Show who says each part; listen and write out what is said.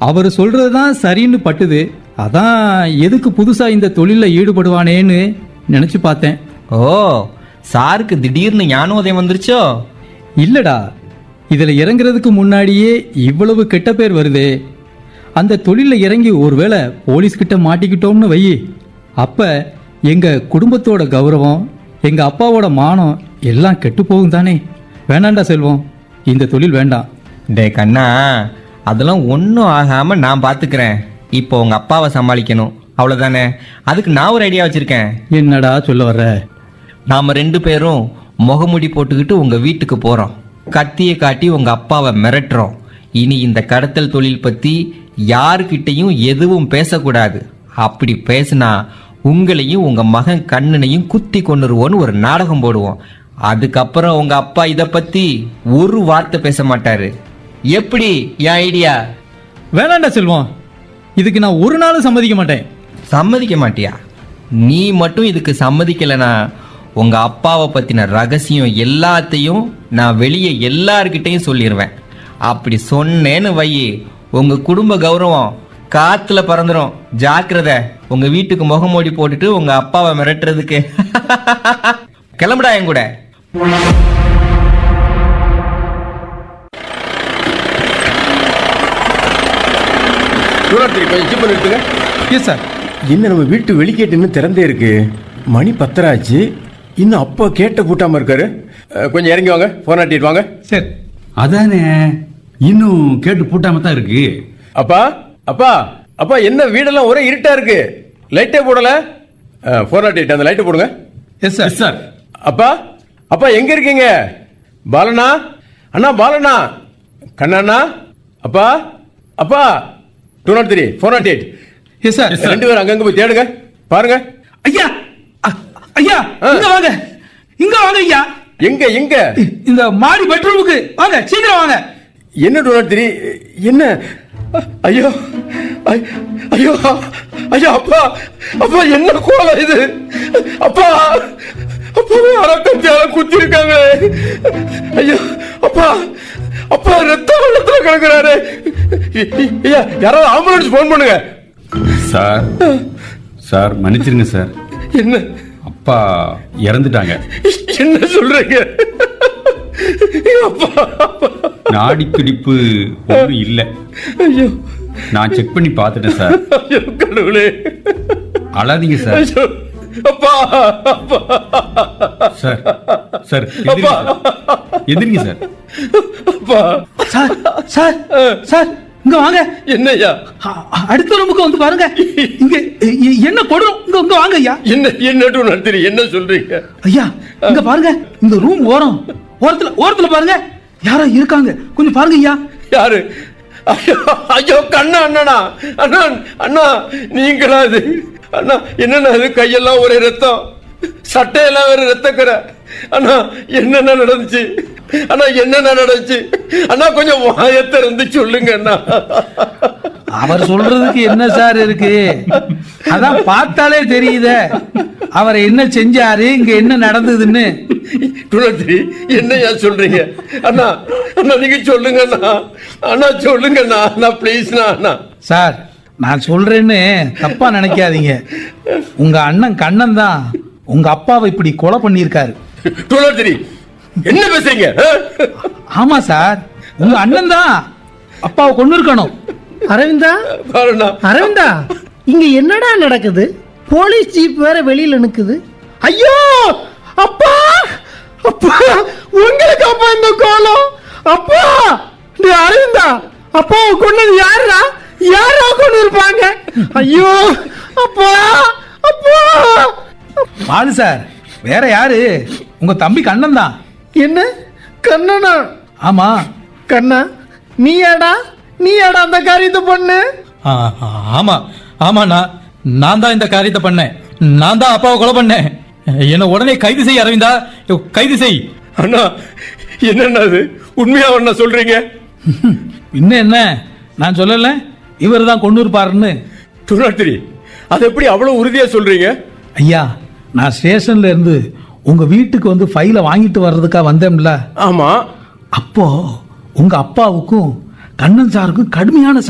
Speaker 1: அவர் சொல்றதுதான் சரின்னு பட்டுது அதான் எதுக்கு புதுசா இந்த தொழில ஈடுபடுவானேன்னு நினைச்சு பார்த்தேன்
Speaker 2: ஓ சாருக்கு திடீர்னு ஞானோதயம் வந்துருச்சோ
Speaker 1: இல்லடா இதுல இறங்குறதுக்கு முன்னாடியே இவ்வளவு கெட்ட பேர் வருதே அந்த தொழில இறங்கி ஒருவேளை போலீஸ் கிட்ட மாட்டிக்கிட்டோம்னு வை அப்ப எங்க குடும்பத்தோட கௌரவம் எங்க அப்பாவோட மானம் எல்லாம் கெட்டு போகும் தானே வேணாண்டா செல்வம் இந்த தொழில் வேண்டாம்
Speaker 2: டே கண்ணா அதெல்லாம் ஒன்றும் ஆகாம நான் பார்த்துக்கிறேன் இப்போ உங்க அப்பாவை சமாளிக்கணும் அவ்வளோதானே அதுக்கு நான் ஒரு ஐடியா வச்சிருக்கேன்
Speaker 1: என்னடா சொல்ல வர்ற
Speaker 2: நாம ரெண்டு பேரும் முகமுடி போட்டுக்கிட்டு உங்க வீட்டுக்கு போறோம் கத்தியை காட்டி உங்க அப்பாவை மிரட்டுறோம் இனி இந்த கடத்தல் தொழில் பத்தி யாருக்கிட்டையும் எதுவும் பேசக்கூடாது அப்படி பேசினா உங்களையும் உங்க மகன் கண்ணனையும் குத்தி கொண்டுருவோன்னு ஒரு நாடகம் போடுவோம் அதுக்கப்புறம் உங்க அப்பா இத பத்தி ஒரு வார்த்தை பேச மாட்டாரு எப்படி என் ஐடியா
Speaker 1: வேணாண்டா செல்வம் இதுக்கு நான் ஒரு நாளும் சம்மதிக்க மாட்டேன்
Speaker 2: சம்மதிக்க மாட்டியா நீ மட்டும் இதுக்கு சம்மதிக்கலைனா உங்க அப்பாவை பத்தின ரகசியம் எல்லாத்தையும் நான் வெளியே எல்லார்கிட்டையும் சொல்லிடுவேன் அப்படி சொன்னேன்னு வை உங்க குடும்ப கௌரவம் காத்துல பறந்துரும் ஜாக்கிரதை உங்க வீட்டுக்கு முகமூடி போட்டுட்டு உங்க அப்பாவை மிரட்டுறதுக்கு கிளம்புடா என் கூட
Speaker 3: சூரத்துக்கு கொஞ்சம் ஜிப் பண்ணி எடுத்துங்க
Speaker 1: எஸ் சார்
Speaker 3: என்ன நம்ம வீட்டு வெளிக்கேட்டு இன்னும் திறந்தே இருக்கு மணி பத்தராச்சு இன்னும் அப்பா கேட்ட பூட்டாம இருக்காரு அஹ், கொஞ்சம் இறங்கி வாங்க போன் ஆட்டிட்டு வாங்க
Speaker 1: சரி
Speaker 4: அதானே இன்னும் கேட்டு பூட்டாம தான் இருக்கு
Speaker 3: அப்பா அப்பா அப்பா என்ன வீடெல்லாம் ஒரே இருட்டா இருக்கு லைட்டே போடல போன் ஆட்டிட்டு அந்த லைட்டை போடுங்க
Speaker 1: எஸ் சார்
Speaker 4: சார்
Speaker 3: அப்பா அப்பா எங்க இருக்கீங்க பாலனா அண்ணா பாலனா கண்ணா அப்பா அப்பா two nought three four nought eight
Speaker 1: yes sir
Speaker 3: ரெண்டு பேரும் அங்கங்க போய் தேடுங்க பாருங்க
Speaker 5: ஐயா அ- ஐயா இங்க வாங்க இங்க வாங்க ஐயா
Speaker 3: எங்க எங்க
Speaker 5: இந்த மாடி பெட்ரூமுக்கு வாங்க சீக்கிரம் வாங்க
Speaker 3: என்ன டூ நாட் த்ரீ என்ன ஐயோ ஐ- ஐயோ ஐயோ அப்பா அப்பா என்ன கோலம் இது அப்பா அப்பா யாரோ கத்தியால குத்தி இருக்காங்க ஐயோ அப்பா அப்பா ரத்த வெள்ளத்துல கிடக்குறாரு ஐ- ஐ- ஐயா யாராவது ஆம்புலன்ஸ் போன் பண்ணுங்க
Speaker 4: சார் சார் மன்னிச்சிருங்க சார்
Speaker 3: என்ன
Speaker 4: அப்பா இறந்துட்டாங்க
Speaker 3: என்ன சொல்றீங்க அப்பா அப்பா.
Speaker 4: நாடி துடிப்பு ஒன்றும் இல்லை
Speaker 3: ஐயோ
Speaker 4: நான் செக் பண்ணி பார்த்துட்டேன் சார்
Speaker 3: ஐயோ கடவுளே
Speaker 4: அழாதீங்க சார்
Speaker 3: ஐயோ அப்பா அப்பா
Speaker 4: சார் சார் எதிரிங்க சார் எதிரிங்க சார்
Speaker 3: அப்பா
Speaker 5: சார் சார் சார் இங்க வாங்க
Speaker 3: என்னய்யா
Speaker 5: அ- அ- அடுத்த ரூமுக்கு வந்து பாருங்க இங்க எ- எ- என்ன கொடும் இங்க இங்க வாங்க ஐயா
Speaker 3: என்ன என்ன டூ நடத்துறீ என்ன சொல்றீங்க
Speaker 5: ஐயா இங்க பாருங்க இந்த ரூம் ஓரம் ஓரத்துல ஓரத்துல பாருங்க யாரோ இருக்காங்க கொஞ்சம் பாருங்க ஐயா
Speaker 3: யாரு ஐயோ ஐயோ கண்ணா அண்ணனா அண்ணா அண்ணா நீங்களா அது அண்ணா என்னண்ணா அது கையெல்லாம் ஒரே ரத்தம் சட்டையெல்லாம் வேற ரத்தக்கரை அண்ணா என்னென்ன நடந்துச்சு அண்ணா என்னென்ன நடந்துச்சு அண்ணா கொஞ்சம் வாயத்தை இருந்து சொல்லுங்க அண்ணா
Speaker 5: அவர் சொல்றதுக்கு என்ன சார் இருக்கு அதான் பார்த்தாலே தெரியுதே அவர் என்ன செஞ்சாரு இங்க என்ன நடந்ததுன்னு
Speaker 3: துளசி என்னையா சொல்றீங்க அண்ணா அண்ணா நீங்க சொல்லுங்க அண்ணா அண்ணா சொல்லுங்க அண்ணா அண்ணா ப்ளீஸ்ண்ணா அண்ணா
Speaker 5: சார் நான் சொல்றேன்னு தப்பா நினைக்காதீங்க உங்க அண்ணன் கண்ணன் தான் உங்க அப்பாவை இப்படி கொலை பண்ணியிருக்காரு
Speaker 3: துளசி என்ன பேசுறீங்க ஆ?
Speaker 5: ஆமா சார் உங்க அண்ணன் தான் அப்பாவை கொண்டு இருக்கணும்
Speaker 6: அரவிந்தா
Speaker 3: பாருண்ணா
Speaker 6: அரவிந்தா இங்க என்னடா நடக்குது போலீஸ் ஜீப் வேற வெளியில நிக்குது ஐயோ அப்பா அப்பா உங்களுக்கு அப்பா இந்த கோலம் அப்பா டேய் அரவிந்தா அப்பாவை கொண்டது யாரா யாரா கொண்டு இருப்பாங்க ஐயோ அப்பா அப்பா
Speaker 5: பாலு சார் வேற யாரு உங்க தம்பி கண்ணன் தான்
Speaker 6: என்ன கண்ணனா
Speaker 5: ஆமா
Speaker 6: கண்ணா நீயாடா நீயாடா அந்த காரியத்தை பண்ணு
Speaker 1: ஆ, ஆ, ஆமா ஆமாண்ணா நான் தான் இந்த காரியத்தை பண்ணேன் நான் தான் அப்பாவை கொலை பண்ணேன் என்ன உடனே கைது செய் அரவிந்தா கைது செய்
Speaker 3: அண்ணா என்னண்ணா அது உண்மையா அண்ணா சொல்றீங்க
Speaker 5: இன்னும் என்ன நான் சொல்லல இவர் தான் கொண்டு இருப்பாருன்னு
Speaker 3: துணாத்திரி அது எப்படி அவ்வளவு உறுதியா சொல்றீங்க
Speaker 5: ஐயா நான் ஸ்டேஷன்ல இருந்து உங்க வீட்டுக்கு வந்து ஃபைலை வாங்கிட்டு வர்றதுக்கா வந்தேன்ல
Speaker 3: ஆமா
Speaker 5: அப்போ உங்க அப்பாவுக்கும் கண்ணன் சாருக்கும் கடுமையான